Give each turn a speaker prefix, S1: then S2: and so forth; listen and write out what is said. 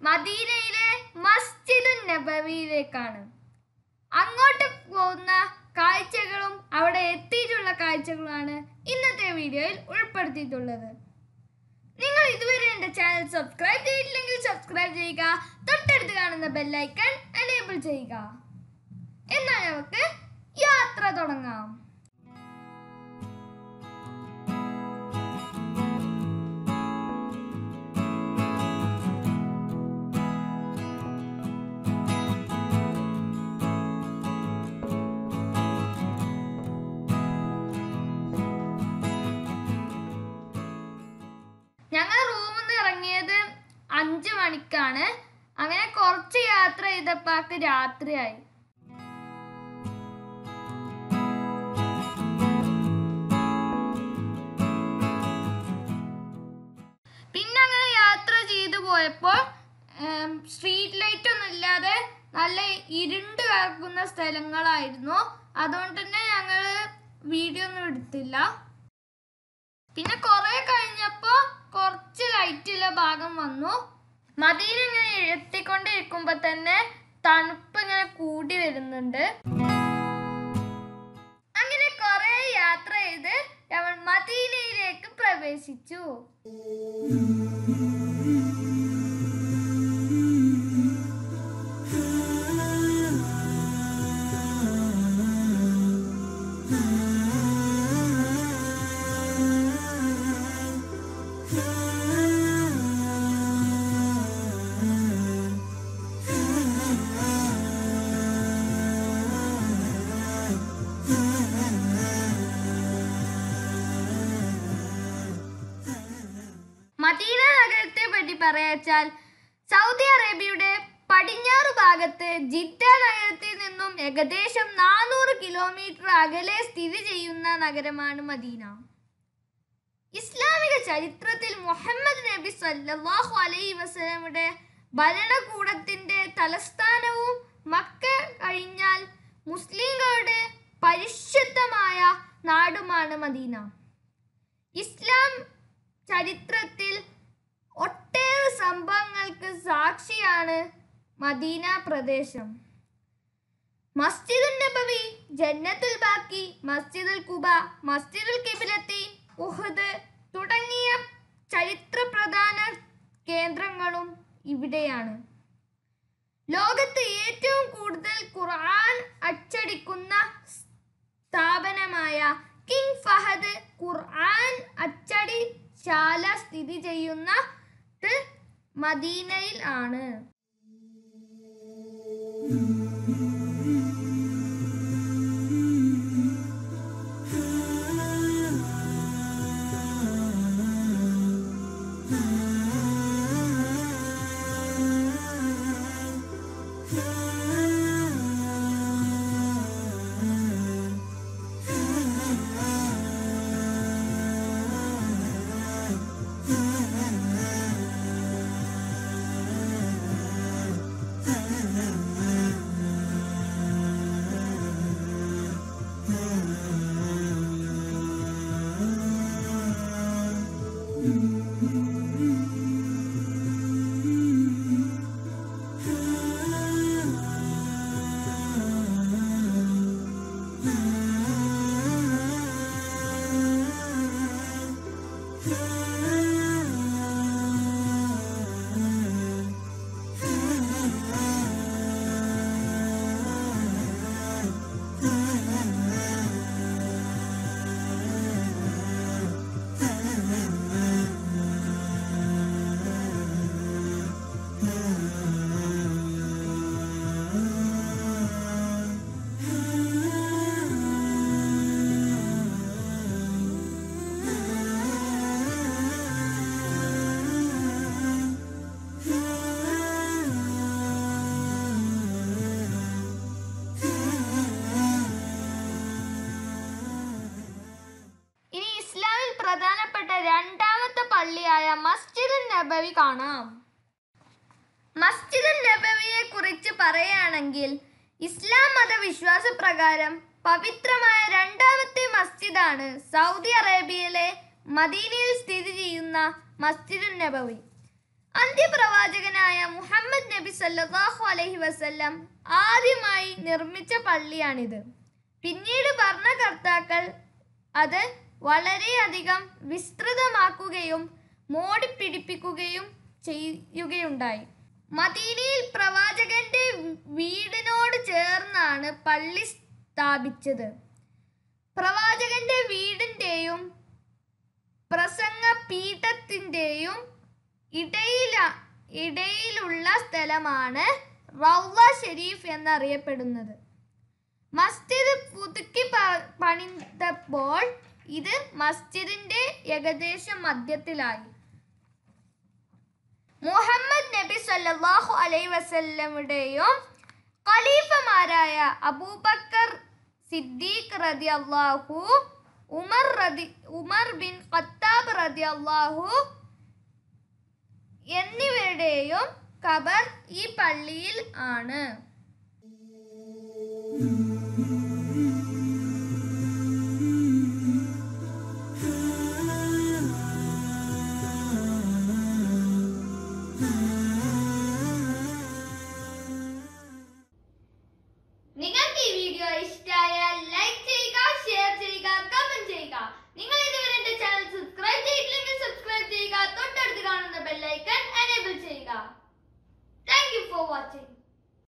S1: മദീനയിലെ മസ്ജിദ് നബവിയിലേക്കാണ് അങ്ങോട്ട് പോകുന്ന കാഴ്ചകളും അവിടെ എത്തിയിട്ടുള്ള കാഴ്ചകളുമാണ് ഇന്നത്തെ വീഡിയോയിൽ ഉൾപ്പെടുത്തിയിട്ടുള്ളത് നിങ്ങൾ ഇതുവരെ എൻ്റെ ചാനൽ സബ്സ്ക്രൈബ് ചെയ്തിട്ടില്ലെങ്കിൽ സബ്സ്ക്രൈബ് ചെയ്യുക തൊട്ടടുത്ത് കാണുന്ന ബെല്ലൈക്കൺ എനേബിൾ ചെയ്യുക എന്നാൽ നമുക്ക് യാത്ര തുടങ്ങാം ഞങ്ങൾ റൂമിൽ നിന്ന് ഇറങ്ങിയത് അഞ്ച് മണിക്കാണ് അങ്ങനെ കുറച്ച് യാത്ര ചെയ്തപ്പാക്ക് രാത്രിയായി പിന്നെ അങ്ങനെ യാത്ര ചെയ്തു പോയപ്പോൾ സ്ട്രീറ്റ് ലൈറ്റ് ഒന്നും ഇല്ലാതെ നല്ല ഇരുണ്ട് കിടക്കുന്ന സ്ഥലങ്ങളായിരുന്നു അതുകൊണ്ട് തന്നെ ഞങ്ങൾ വീഡിയോ ഒന്നും എടുത്തില്ല പിന്നെ കുറെ കഴിഞ്ഞപ്പോ കുറച്ച് ലൈറ്റുള്ള ഭാഗം വന്നു മദീന ഇങ്ങനെ എത്തിക്കൊണ്ടിരിക്കുമ്പോ തന്നെ തണുപ്പ് ഇങ്ങനെ കൂടി വരുന്നുണ്ട് അങ്ങനെ കുറെ യാത്ര ചെയ്ത് നമ്മൾ മദീനയിലേക്ക് പ്രവേശിച്ചു മദീന നഗരത്തെ പറ്റി പറയാച്ചാൽ സൗദി അറേബ്യയുടെ പടിഞ്ഞാറ് ഭാഗത്ത് ജിദ്ദ നഗരത്തിൽ നിന്നും ഏകദേശം നാനൂറ് കിലോമീറ്റർ അകലെ സ്ഥിതി ചെയ്യുന്ന നഗരമാണ് മദീന ഇസ്ലാമിക ചരിത്രത്തിൽ മുഹമ്മദ് നബി സല്ലല്ലാഹു അലൈഹി വസല്ലമയുടെ ഭരണകൂടത്തിന്റെ തലസ്ഥാനവും മക്ക കഴിഞ്ഞാൽ മുസ്ലിങ്ങളുടെ പരിശുദ്ധമായ നാടുമാണ് മദീന ഇസ്ലാം ചരിത്രത്തിൽ ഒട്ടേറെ സംഭവങ്ങൾക്ക് സാക്ഷിയാണ് മദീന പ്രദേശം മസ്ജിദുൽ നബവി ജന്നത്തുൽ ബാക്കി മസ്ജിദുൽ കുബ മസ്ജിദുൽ കിബിലത്തി ഉഹദ് തുടങ്ങിയ ചരിത്ര പ്രധാന കേന്ദ്രങ്ങളും ഇവിടെയാണ് ലോകത്ത് ഏറ്റവും കൂടുതൽ ഖുർആൻ അച്ചടിക്കുന്ന സ്ഥാപനമായ കിങ് ഫഹദ് ഖുർആൻ അച്ചടി ശാല സ്ഥിതി ചെയ്യുന്നത് മദീനയിൽ ആണ് ഇനി ഇസ്ലാമിൽ പ്രധാനപ്പെട്ട രണ്ടാമത്തെ പള്ളിയായ മസ്ജിദുൽ നബവി കാണാം മസ്ജിദുൽ നബവിയെ കുറിച്ച് പറയുകയാണെങ്കിൽ ഇസ്ലാം മത വിശ്വാസപ്രകാരം പവിത്രമായ രണ്ടാമത്തെ മസ്ജിദാണ് സൗദി അറേബ്യയിലെ മദീനയിൽ സ്ഥിതി ചെയ്യുന്ന മസ്ജിദുൽ നബവി അന്ത്യപ്രവാചകനായ മുഹമ്മദ് നബി സല്ലല്ലാഹു അലൈഹി വസല്ലം ആദ്യമായി നിർമ്മിച്ച പള്ളിയാണിത് പിന്നീട് ഭരണകർത്താക്കൾ അത് വളരെയധികം വിസ്തൃതമാക്കുകയും മോടിപ്പിടിപ്പിക്കുകയും ചെയ്യുകയുണ്ടായി മദീനയിൽ പ്രവാചകന്റെ വീടിനോട് ചേർന്നാണ് പള്ളി സ്ഥാപിച്ചത് പ്രവാചകന്റെ വീടിന്റെയും പ്രസംഗ പീഠത്തിന്റെയും ഇടയില ഇടയിലുള്ള സ്ഥലമാണ് റൗള ഷെരീഫ് എന്നറിയപ്പെടുന്നത് മസ്ജിദ് പുതുക്കി പ- പണിതപ്പോൾ ഇത് മസ്ജിദിന്റെ ഏകദേശം മധ്യത്തിലായി മുഹമ്മദ് നബി സല്ലല്ലാഹു അലൈഹി വസല്ലമുടെയും ഖലീഫമാരായ അബൂബക്കർ സിദ്ദീഖ് റളിയല്ലാഹു ഉമർ റതി ഉമർ ബിൻ ഖത്താബ് റളിയല്ലാഹു എന്നിവരുടെയും ഖബർ ഈ പള്ളിയിൽ ആണ് നിങ്ങൾക്ക് ഈ വീഡിയോ ഇഷ്ടമായാൽ ലൈക്ക് ചെയ്യുക ഷെയർ ചെയ്യുക കമന്റ് ചെയ്യുക നിങ്ങൾ ഇതുവരെ എന്റെ ചാനൽ സബ്സ്ക്രൈബ് ചെയ്തില്ലെങ്കിൽ സബ്സ്ക്രൈബ് ചെയ്യുക തൊട്ടടുത്ത് കാണുന്ന ബെല്ലൈക്കൺ എനേബിൾ ചെയ്യുക താങ്ക് യു ഫോർ വാച്ചിങ്